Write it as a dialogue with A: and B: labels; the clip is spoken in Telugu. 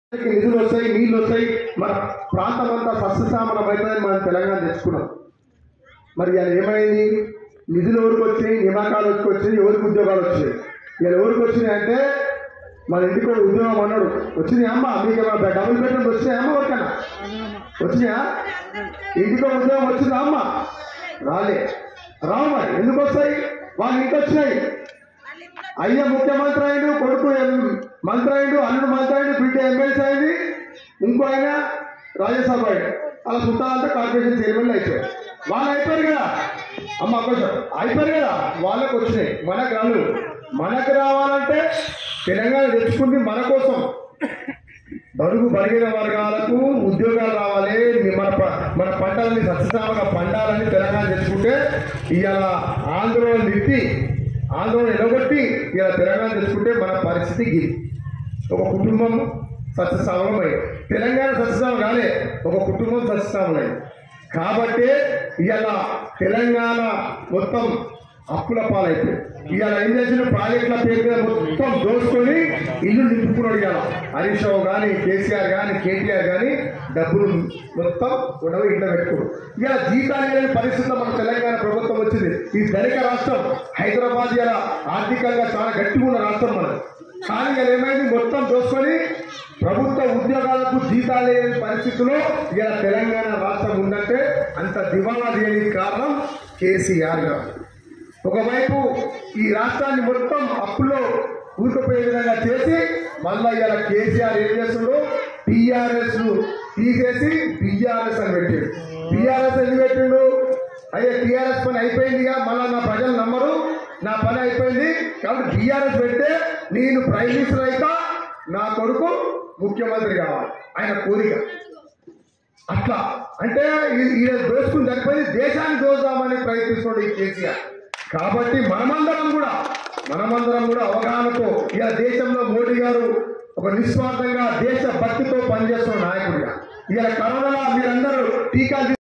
A: నిధులు వస్తాయి నీళ్ళు వస్తాయి మన ప్రాంతం అంతా సస్యశ్యామలం అవుతుందని మనం తెలంగాణ తెచ్చుకున్నాం మరి ఇలా ఏమైంది నిధులు ఎవరికి వచ్చినాయి నియామకాలు ఎవరికి వచ్చినాయి ఎవరికి ఉద్యోగాలు వచ్చినాయి ఇలా ఎవరికి వచ్చినాయి అంటే మన ఇంటికి ఒక ఉద్యోగం అన్నాడు వచ్చినాయి అమ్మ మీకు ఏమైనా డబుల్ బెడ్రూమ్ వచ్చినాయి అమ్మ ఎవరికన్నా వచ్చినాయా ఇంటికి ఒక ఉద్యోగం వచ్చిందా అమ్మ రాలే రావు మరి ఎందుకు వస్తాయి వాళ్ళ ఇంటికి వచ్చినాయి అయ్య ముఖ్యమంత్రి అయిండు కొడుకు ఎం- మంత్రి అయిండు అల్లుడు మంత్రి అయిండు బిడ్డ ఎమ్మెల్సీ అయింది ఇంకో ఆయన రాజ్యసభ అయిండు అలా చుట్టాలంటే కార్పొరేషన్ చైర్మన్ అయిపోయారు వాళ్ళు అయిపోయారు కదా అమ్మ కొంచెం అయిపోయారు కదా వాళ్ళకి వచ్చినాయి మనకు రాలు మనకు రావాలంటే తెలంగాణ తెచ్చుకుంది మన కోసం బడుగు బలిగిన వర్గాలకు ఉద్యోగాలు రావాలి మన ప- మన పంటలని సస్యశ్యామగా పండాలని తెలంగాణ తెచ్చుకుంటే ఇవాళ ఆందోళన నిట్టి ఆందోళన నిలబట్టి ఇలా తెలంగాణ తెచ్చుకుంటే మన పరిస్థితి ఇది ఒక కుటుంబం సస్యశ్యామలమై తెలంగాణ సస్యశ్యామం కాలే ఒక కుటుంబం సస్యశ్యామలై కాబట్టి ఇవాళ తెలంగాణ మొత్తం అప్పుల పాలైపోయి ఇవాళ ఏం చేసిన ప్రాజెక్టుల పేరు మీద మొత్తం దోసుకొని ఇల్లు నింపుకున్నాడు ఇవాళ హరీష్ రావు కానీ కేసీఆర్ కానీ కేటీఆర్ కానీ డబ్బులు మొత్తం ఉండవు ఇంట్లో పెట్టుకోడు ఇలా జీతాలు లేని పరిస్థితిలో మన తెలంగాణ ప్రభుత్వం వచ్చింది ఈ ధనిక రాష్ట్రం హైదరాబాద్ ఇలా ఆర్థికంగా చాలా గట్టిగా ఉన్న రాష్ట్రం మనది కానీ ఇలా ఏమైంది మొత్తం దోసుకొని ప్రభుత్వ ఉద్యోగాలకు జీతాలు లేని పరిస్థితిలో ఇలా తెలంగాణ రాష్ట్రం ఉందంటే అంత దివాలా దేనికి కారణం కేసీఆర్ గారు ఒకవైపు ఈ రాష్ట్రాన్ని మొత్తం అప్పులో ఊరుకుపోయే విధంగా చేసి మళ్ళా ఇలా కేసీఆర్ ఏం చేస్తుండో టీఆర్ఎస్ తీసేసి బీఆర్ఎస్ అని పెట్టాడు బీఆర్ఎస్ ఎందుకు పెట్టిండు అయ్యే టీఆర్ఎస్ పని అయిపోయిందిగా మళ్ళా నా ప్రజలు నమ్మరు నా పని అయిపోయింది కాబట్టి బీఆర్ఎస్ పెడితే నేను ప్రైమ్ మినిస్టర్ అయితే నా కొడుకు ముఖ్యమంత్రి కావాలి ఆయన కోరిక అట్లా అంటే ఈ- ఈయన దోచుకుని సరిపోయి దేశాన్ని దోచుదామని ప్రయత్నిస్తున్నాడు ఈ కేసీఆర్ కాబట్టి మనమందరం కూడా మనమందరం కూడా అవగాహనతో ఇలా దేశంలో మోడీ గారు ఒక నిస్వార్థంగా దేశ భక్తితో పనిచేస్తున్న నాయకుడిగా ఇలా కరోనాలో మీరందరూ టీకాలు